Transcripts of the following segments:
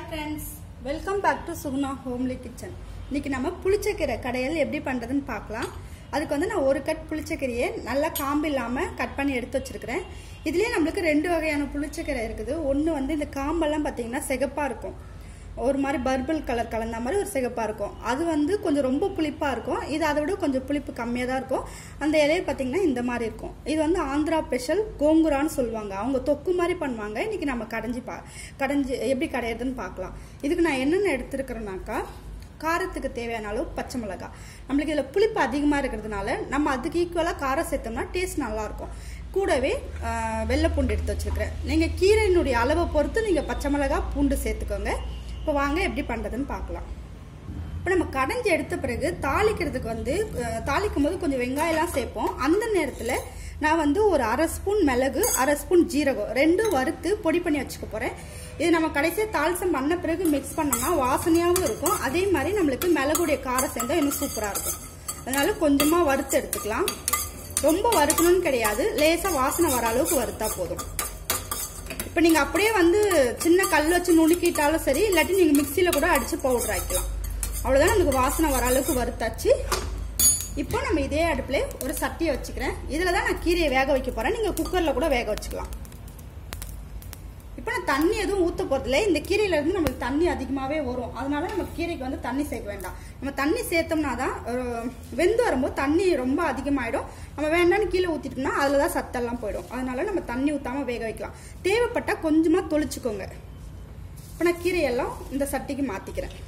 friends welcome back to Suguna homely kitchen இன்னைக்கு நம்ம புளிச்சக்கீரை கடையல் எப்படி பண்ணுறதுன்னு பார்க்கலாம் அதுக்கு வந்து நான் ஒரு கட் புளிச்சக்கீரையை நல்லா காம்பு இல்லாமல் கட் பண்ணி எடுத்து வச்சிருக்கிறேன் இதுலேயே நம்மளுக்கு ரெண்டு வகையான புளிச்சக்கீரை இருக்குது ஒன்று வந்து இந்த காம்பெல்லாம் பார்த்தீங்கன்னா சிகப்பாக இருக்கும் ஒரு மாதிரி பர்பிள் கலர் கலந்த மாதிரி ஒரு சிகப்பாக இருக்கும் அது வந்து கொஞ்சம் ரொம்ப புளிப்பாக இருக்கும் இது அதை விட கொஞ்சம் புளிப்பு கம்மியாக தான் இருக்கும் அந்த இலையை பார்த்தீங்கன்னா இந்த மாதிரி இருக்கும் இது வந்து ஆந்திரா ஸ்பெஷல் கோங்குரான்னு சொல்லுவாங்க அவங்க தொக்கு மாதிரி பண்ணுவாங்க இன்னைக்கு நம்ம கடைஞ்சி பா கடைஞ்சி எப்படி கடையிறதுன்னு பார்க்கலாம் இதுக்கு நான் என்னென்ன எடுத்துருக்கிறேன்னாக்கா காரத்துக்கு தேவையான அளவு பச்சை மிளகாய் நம்மளுக்கு இதில் புளிப்பு அதிகமாக இருக்கிறதுனால நம்ம அதுக்கு ஈக்குவலாக காரம் சேர்த்தோம்னா டேஸ்ட் நல்லாயிருக்கும் கூடவே ஆஹ், வெள்ளை பூண்டு எடுத்து வச்சிருக்கிறேன் நீங்கள் கீரையினுடைய அளவை பொறுத்து நீங்கள் பச்சை மிளகாய் பூண்டு சேர்த்துக்கோங்க இப்போ வாங்க எப்படி பண்ணுறதுன்னு பார்க்கலாம் இப்போ நம்ம கடைஞ்சி எடுத்த பிறகு தாளிக்கிறதுக்கு வந்து அஹ், தாளிக்கும் போது கொஞ்சம் வெங்காயம்லாம் சேர்ப்போம் அந்த நேரத்தில் நான் வந்து ஒரு அரை ஸ்பூன் மிளகு அரை ஸ்பூன் ஜீரகம் ரெண்டும் வறுத்து பொடி பண்ணி வச்சுக்க போகிறேன் இது நம்ம கடைசியாக தாளிசம் பண்ண பிறகு மிக்ஸ் பண்ணோம்னா வாசனையாகவும் இருக்கும் அதே மாதிரி நம்மளுக்கு மிளகுடைய காரம் சேர்ந்தால் இன்னும் சூப்பராக இருக்கும் அதனால கொஞ்சமாக வறுத்து எடுத்துக்கலாம் ரொம்ப வறுக்கணும்னு கிடையாது லேசாக வாசனை வர அளவுக்கு வறுத்தா போதும் இப்போ நீங்கள் அப்படியே வந்து சின்ன கல் வச்சு நுணுக்கிட்டாலும் சரி இல்லாட்டி நீங்கள் மிக்சியில் கூட அடித்து பவுடர் ஆக்கிக்கலாம் அவ்வளோதான் நமக்கு வாசனை வர அளவுக்கு வறுத்தாச்சு இப்போ நம்ம இதே அடுப்புல ஒரு சட்டியை வச்சுக்கிறேன் இதில் தான் நான் கீரையை வேக வைக்க போகிறேன் நீங்கள் குக்கரில் கூட வேக வச்சுக்கலாம் இப்போ நான் தண்ணி எதுவும் ஊற்ற போகிறதில்ல இந்த கீரையில இருந்து நம்மளுக்கு தண்ணி அதிகமாகவே வரும் அதனால நம்ம கீரைக்கு வந்து தண்ணி சேர்க்க வேண்டாம் நம்ம தண்ணி சேர்த்தோம்னா தான் ஒரு வெந்து வரும்போது தண்ணி ரொம்ப அதிகமாயிடும் நம்ம வேண்டாம்னு கீழே ஊற்றிட்டோம்னா அதில் தான் சத்தெல்லாம் போயிடும் அதனால நம்ம தண்ணி ஊற்றாமல் வேக வைக்கலாம் தேவைப்பட்டால் கொஞ்சமாக தொளிச்சுக்கோங்க இப்போ நான் கீரையெல்லாம் இந்த சட்டிக்கு மாற்றிக்கிறேன்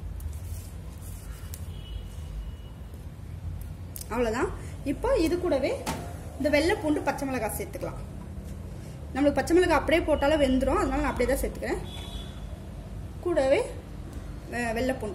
அவ்வளோதான் இப்போ இது கூடவே இந்த வெள்ளை பூண்டு பச்சை மிளகாய் சேர்த்துக்கலாம் நம்மளுக்கு பச்சை மிளகாய் அப்படியே போட்டாலும் வெந்துடும் அதனால நான் அப்படியே தான் சேர்த்துக்கிறேன் கூடவே வெ- வெள்ளைப்பூண்டு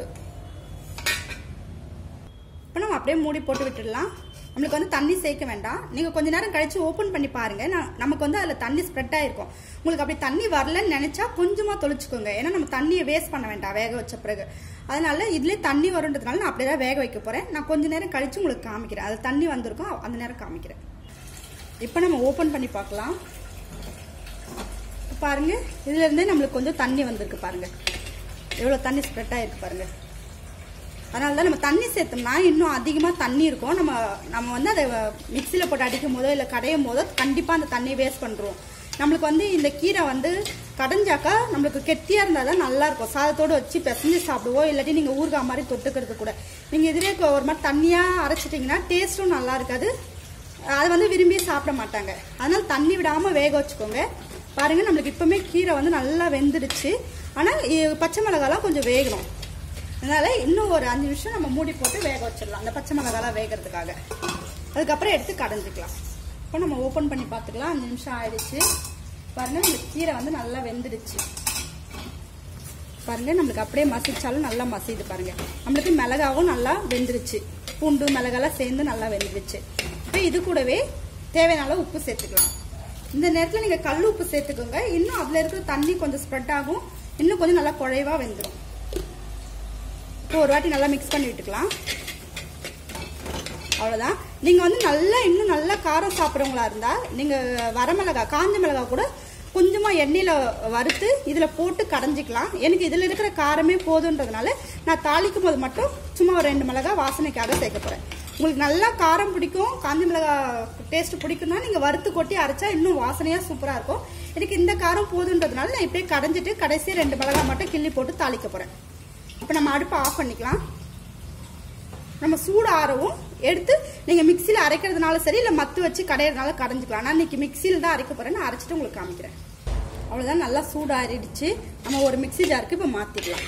இப்போ நம்ம அப்படியே மூடி போட்டு விட்டுடலாம் நம்மளுக்கு வந்து தண்ணி சேர்க்க வேண்டாம் நீங்கள் கொஞ்ச நேரம் கழிச்சு ஓப்பன் பண்ணி பாருங்க நான் நமக்கு வந்து அதில் தண்ணி ஸ்ப்ரெட் ஆயிருக்கும் உங்களுக்கு அப்படி தண்ணி வரலன்னு நினைச்சா கொஞ்சமாக தொளிச்சுக்கோங்க ஏன்னா நம்ம தண்ணியை வேஸ்ட் பண்ண வேண்டாம் வேக வச்ச பிறகு அதனால இதுலேயே தண்ணி வருன்றதுனால நான் அப்படியே தான் வேக வைக்க போகிறேன் நான் கொஞ்ச நேரம் கழிச்சு உங்களுக்கு காமிக்கிறேன் அது தண்ணி வந்திருக்கும் அந்த நேரம் காமிக்கிறேன் இப்போ நம்ம ஓப்பன் பண்ணி பார்க்கலாம் பாருங்க இதுல இருந்தே நம்மளுக்கு கொஞ்சம் தண்ணி வந்திருக்கு பாருங்க எவ்வளவு தண்ணி ஸ்ப்ரெட் ஆயிருக்கு பாருங்க அதனால தான் நம்ம தண்ணி சேர்த்தோம்னா இன்னும் அதிகமாக தண்ணி இருக்கும் நம்ம நம்ம வந்து அதை மிக்சியில் போட்டு அடிக்கும் போதோ இல்லை கடையும் போதோ கண்டிப்பாக அந்த தண்ணியை வேஸ்ட் பண்ணுறோம் நம்மளுக்கு வந்து இந்த கீரை வந்து கடைஞ்சாக்கா நம்மளுக்கு கெட்டியாக இருந்தால் தான் நல்லா இருக்கும் சாதத்தோடு வச்சு பிசைஞ்சு சாப்பிடுவோம் இல்லாட்டி நீங்கள் ஊறுகாய் மாதிரி தொட்டுக்கிறது கூட நீங்கள் இதுலேயே ஒரு மாதிரி தண்ணியாக அரைச்சிட்டிங்கன்னா டேஸ்ட்டும் நல்லா இருக்காது அதை வந்து விரும்பி சாப்பிட மாட்டாங்க அதனால தண்ணி விடாம வேக வச்சுக்கோங்க பாருங்க நம்மளுக்கு இப்பவுமே கீரை வந்து நல்லா வெந்துடுச்சு ஆனா இ- பச்சை மிளகாலாம் கொஞ்சம் வேகணும் அதனால இன்னும் ஒரு அஞ்சு நிமிஷம் நம்ம மூடி போட்டு வேக வச்சிடலாம் அந்த பச்சை மிளகாலாம் வேகிறதுக்காக அதுக்கப்புறம் எடுத்து கடைஞ்சிக்கலாம் இப்போ நம்ம ஓப்பன் பண்ணி பார்த்துக்கலாம் அஞ்சு நிமிஷம் ஆயிடுச்சு பாருங்க இந்த கீரை வந்து நல்லா வெந்துடுச்சு பாருங்க நம்மளுக்கு அப்படியே மசிச்சாலும் நல்லா மசியுது பாருங்க நம்மளுக்கு மிளகாவும் நல்லா வெந்துருச்சு பூண்டு மிளகாலாம் சேர்ந்து நல்லா வெந்துருச்சு இப்போ இது கூடவே தேவையான அளவு உப்பு சேர்த்துக்கலாம் இந்த நேரத்தில் நீங்கள் கல் உப்பு சேர்த்துக்கோங்க இன்னும் அதில் இருக்கிற தண்ணி கொஞ்சம் ஸ்ப்ரெட் ஆகும் இன்னும் கொஞ்சம் நல்லா குழைவா வெந்துடும் இப்போ ஒரு வாட்டி நல்லா மிக்ஸ் பண்ணி விட்டுக்கலாம் அவ்வளோதான் நீங்கள் வந்து நல்லா இன்னும் நல்லா காரம் சாப்பிட்றவங்களா இருந்தால் நீங்கள் வரமிளகா காஞ்ச மிளகா கூட கொஞ்சமாக எண்ணெயில் வறுத்து இதில் போட்டு கடைஞ்சிக்கலாம் எனக்கு இதில் இருக்கிற காரமே போதுன்றதுனால நான் தாளிக்கும் போது மட்டும் சும்மா ஒரு ரெண்டு மிளகா வாசனைக்காக சேர்க்க போகிறேன் உங்களுக்கு நல்லா காரம் பிடிக்கும் காஞ்ச மிளகா டேஸ்ட் பிடிக்கும்னா நீங்கள் வறுத்து கொட்டி அரைச்சா இன்னும் வாசனையாக சூப்பராக இருக்கும் எனக்கு இந்த காரம் போதுன்றதுனால நான் இப்படியே கடைஞ்சிட்டு கடைசி ரெண்டு மிளகா மட்டும் கிள்ளி போட்டு தாளிக்க போகிறேன் இப்போ நம்ம அடுப்பை ஆஃப் பண்ணிக்கலாம் நம்ம சூடு ஆறவும் எடுத்து நீங்க மிக்சியில் அரைக்கிறதுனால சரி இல்லை மத்து வச்சு கடையிறதுனால கடைஞ்சிக்கலாம் நான் இன்னைக்கு மிக்சியில் தான் அரைக்க போறேன் நான் அரைச்சிட்டு உங்களுக்கு காமிக்கிறேன் அவ்வளோதான் நல்லா சூடு ஆறிடுச்சு நம்ம ஒரு மிக்ஸி ஜாருக்கு இப்போ மாத்திக்கலாம்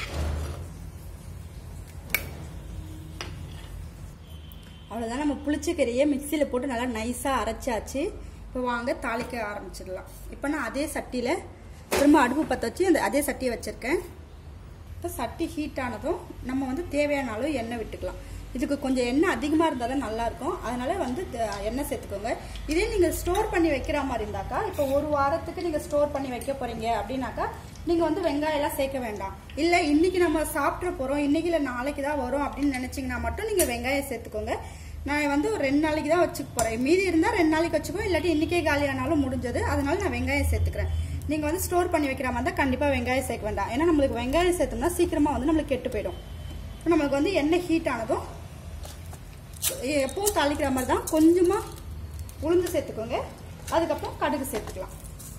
அவ்வளோதான் நம்ம புளிச்சக்கறியை மிக்சியில் போட்டு நல்லா நைஸாக அரைச்சாச்சு இப்போ வாங்க தாளிக்க ஆரம்பிச்சிடலாம் இப்போ நான் அதே சட்டியில் திரும்ப அடுப்பு பற்ற வச்சு அந்த அதே சட்டியை வச்சுருக்கேன் இப்போ சட்டி ஹீட் ஆனதும் நம்ம வந்து தேவையான அளவு எண்ணெய் விட்டுக்கலாம் இதுக்கு கொஞ்சம் எண்ணெய் அதிகமாக இருந்தால் தான் நல்லாயிருக்கும் அதனால வந்து த- எண்ணெய் சேர்த்துக்கோங்க இதே நீங்கள் ஸ்டோர் பண்ணி வைக்கிற மாதிரி இருந்தாக்கா இப்போ ஒரு வாரத்துக்கு நீங்கள் ஸ்டோர் பண்ணி வைக்க போகிறீங்க அப்படின்னாக்கா நீங்கள் வந்து வெங்காயம்லாம் சேர்க்க வேண்டாம் இல்லை இன்னைக்கு நம்ம சாப்பிட்ற போகிறோம் இன்னைக்கு இல்லை நாளைக்கு தான் வரும் அப்படின்னு நினச்சிங்கன்னா மட்டும் நீங்கள் வெங்காயம் சேர்த்துக்கோங்க நான் வந்து ஒரு ரெண்டு நாளைக்கு தான் வச்சுக்க போகிறேன் மீதி இருந்தால் ரெண்டு நாளைக்கு வச்சுக்கோ இல்லாட்டி இன்றைக்கே காலியானாலும் முடிஞ்சது அதனால நான் வெங்காயம் சேர்த்துக்கிறேன் நீங்கள் வந்து ஸ்டோர் பண்ணி வைக்கிற மாதிரி தான் கண்டிப்பாக வெங்காயம் சேர்க்க வேண்டாம் ஏன்னா நம்மளுக்கு வெங்காயம் சேர்த்தோம்னா சீக்கிரமாக வந்து நம்மளுக்கு கெட்டு போயிடும் இப்போ நம்மளுக்கு வந்து எண்ணெய் ஹீட் ஆனதும் எப்பவும் தாளிக்கிற மாதிரி தான் கொஞ்சமாக உளுந்து சேர்த்துக்கோங்க அதுக்கப்புறம் கடுகு சேர்த்துக்கலாம்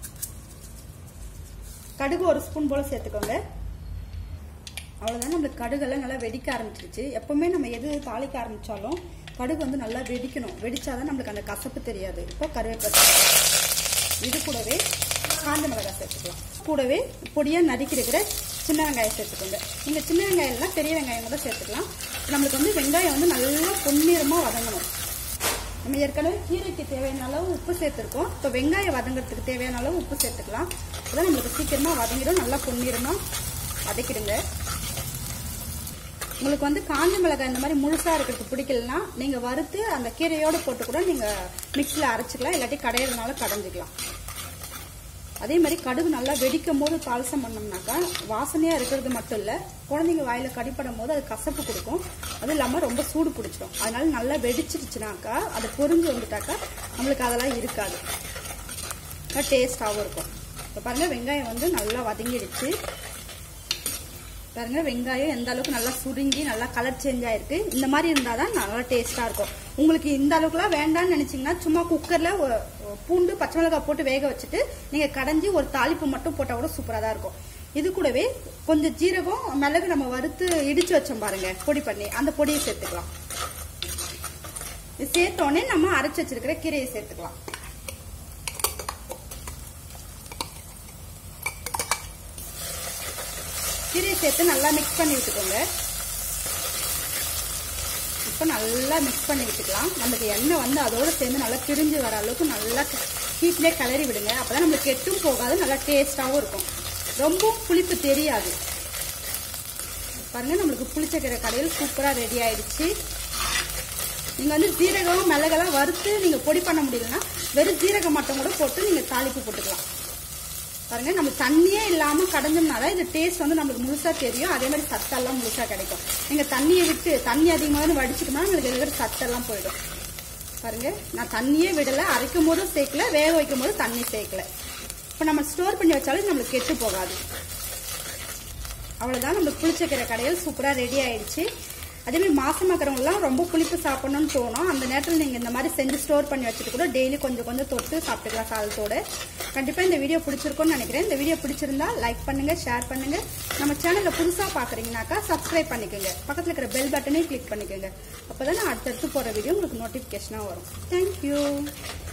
கடுகு ஒரு ஸ்பூன் போல் சேர்த்துக்கோங்க அவ்வளோதான் நம்மளுக்கு கடுகெல்லாம் நல்லா வெடிக்க ஆரம்பிச்சிருச்சு எப்பவுமே நம்ம எது தாளிக்க ஆரம்பித்தாலும் கடுகு வந்து நல்லா வெடிக்கணும் வெடிச்சாதான் நம்மளுக்கு அந்த கசப்பு தெரியாது இப்போ கருவேப்பிலை இது கூடவே காஞ்ச மிளகாய் சேர்த்துக்கலாம் கூடவே பொடியாக நறுக்கிருக்கிற சின்ன வெங்காயம் சேர்த்துக்கோங்க இந்த சின்ன வெங்காயம்லாம் பெரிய வெங்காயம் தான் சேர்த்துக்கலாம் நம்மளுக்கு வந்து வெங்காயம் வந்து நல்லா பொன்னிறமாக வதங்கணும் நம்ம ஏற்கனவே கீரைக்கு தேவையான அளவு உப்பு சேர்த்துருக்கோம் இப்போ வெங்காயம் வதங்கிறதுக்கு தேவையான அளவு உப்பு சேர்த்துக்கலாம் அப்பதான் நம்மளுக்கு சீக்கிரமாக வதங்கிடும் நல்லா பொன்னிறமாக வதக்கிடுங்க உங்களுக்கு வந்து காஞ்ச மிளகாய் இந்த மாதிரி முழுசாக இருக்கிறது பிடிக்கலனா நீங்கள் வறுத்து அந்த கீரையோடு போட்டு கூட நீங்கள் மிக்சியில் அரைச்சிக்கலாம் இல்லாட்டி கடையிறதுனால கடைஞ்சிக்கலாம் அதே மாதிரி கடுகு நல்லா வெடிக்கும் போது தாளசம் பண்ணோம்னாக்கா வாசனையாக இருக்கிறது மட்டும் இல்லை குழந்தைங்க வாயில் கடிப்படும் போது அது கசப்பு கொடுக்கும் அதுவும் இல்லாமல் ரொம்ப சூடு பிடிச்சிடும் அதனால நல்லா வெடிச்சிருச்சுனாக்கா அது பொரிஞ்சு வந்துட்டாக்கா நம்மளுக்கு அதெல்லாம் இருக்காது டேஸ்டாகவும் இருக்கும் இப்போ பாருங்கள் வெங்காயம் வந்து நல்லா வதங்கிடுச்சு பாருங்க வெங்காயம் எந்த அளவுக்கு நல்லா சுருங்கி நல்லா கலர் சேஞ்ச் ஆயிருக்கு இந்த மாதிரி இருந்தால் தான் நல்லா டேஸ்ட்டாக இருக்கும் உங்களுக்கு இந்த அளவுக்குலாம் வேண்டாம்னு நினச்சிங்கன்னா சும்மா குக்கரில் பூண்டு பச்சை மிளகாய் போட்டு வேக வச்சுட்டு நீங்கள் கடைஞ்சி ஒரு தாளிப்பு மட்டும் போட்டால் கூட சூப்பராக தான் இருக்கும் இது கூடவே கொஞ்சம் ஜீரகம் மிளகு நம்ம வறுத்து இடிச்சு வச்சோம் பாருங்க பொடி பண்ணி அந்த பொடியை சேர்த்துக்கலாம் சேர்த்தோடனே நம்ம அரைச்சி வச்சிருக்கிற கீரையை சேர்த்துக்கலாம் கீரையை சேர்த்து நல்லா மிக்ஸ் பண்ணி விட்டுக்கோங்க இப்போ நல்லா மிக்ஸ் பண்ணி விட்டுக்கலாம் நமக்கு எண்ணெய் வந்து அதோடு சேர்ந்து நல்லா பிரிஞ்சு வர அளவுக்கு நல்லா ஹீட்லேயே கிளறி விடுங்க அப்போ தான் நம்மளுக்கு கெட்டும் போகாது நல்லா டேஸ்ட்டாகவும் இருக்கும் ரொம்ப புளிப்பு தெரியாது பாருங்க நம்மளுக்கு புளிச்சக்கீரை கடையில் சூப்பராக ரெடி ஆயிடுச்சு நீங்கள் வந்து ஜீரகம் மிளகெல்லாம் வறுத்து நீங்கள் பொடி பண்ண முடியலன்னா வெறும் ஜீரகம் மட்டும் கூட போட்டு நீங்கள் தாளிப்பு போட்டுக்கலாம் பாருங்க நம்ம தண்ணியே இல்லாம கடைஞ்சோம்னால இது டேஸ்ட் வந்து நம்மளுக்கு முழுசா தெரியும் அதே மாதிரி சத்தெல்லாம் முழுசா கிடைக்கும் நீங்க தண்ணியை விட்டு தண்ணி அதிகமாக வடிச்சிட்டோம்னா உங்களுக்கு இருக்கிற சத்தெல்லாம் போயிடும் பாருங்க நான் தண்ணியே விடல அரைக்கும் போதும் சேர்க்கல வேக வைக்கும் போது தண்ணி சேர்க்கல இப்போ நம்ம ஸ்டோர் பண்ணி வச்சாலும் நம்மளுக்கு கெட்டு போகாது அவ்வளோதான் நம்மளுக்கு புளிச்சக்கீரை கடையில் சூப்பராக ரெடி ஆயிடுச்சு அதேமாதிரி மாசமாக்கிறவங்கலாம் ரொம்ப புளிப்பு சாப்பிடணும்னு தோணும் அந்த நேரத்தில் நீங்கள் இந்த மாதிரி செஞ்சு ஸ்டோர் பண்ணி வச்சுட்டு கூட டெய்லி கொஞ்சம் கொஞ்சம் தொட்டு சாப்பிட்டுக்கலாம் சாதத்தோடு கண்டிப்பாக இந்த வீடியோ பிடிச்சிருக்கும்னு நினைக்கிறேன் இந்த வீடியோ பிடிச்சிருந்தா லைக் பண்ணுங்க ஷேர் பண்ணுங்க நம்ம சேனலில் புதுசாக பார்க்குறீங்கனாக்கா சப்ஸ்கிரைப் பண்ணிக்கோங்க பக்கத்தில் இருக்கிற பெல் பட்டனையும் கிளிக் பண்ணிக்கோங்க அப்போ தான் நான் அடுத்தடுத்து போகிற வீடியோ உங்களுக்கு நோட்டிஃபிகேஷனாக வரும் தேங்க்யூ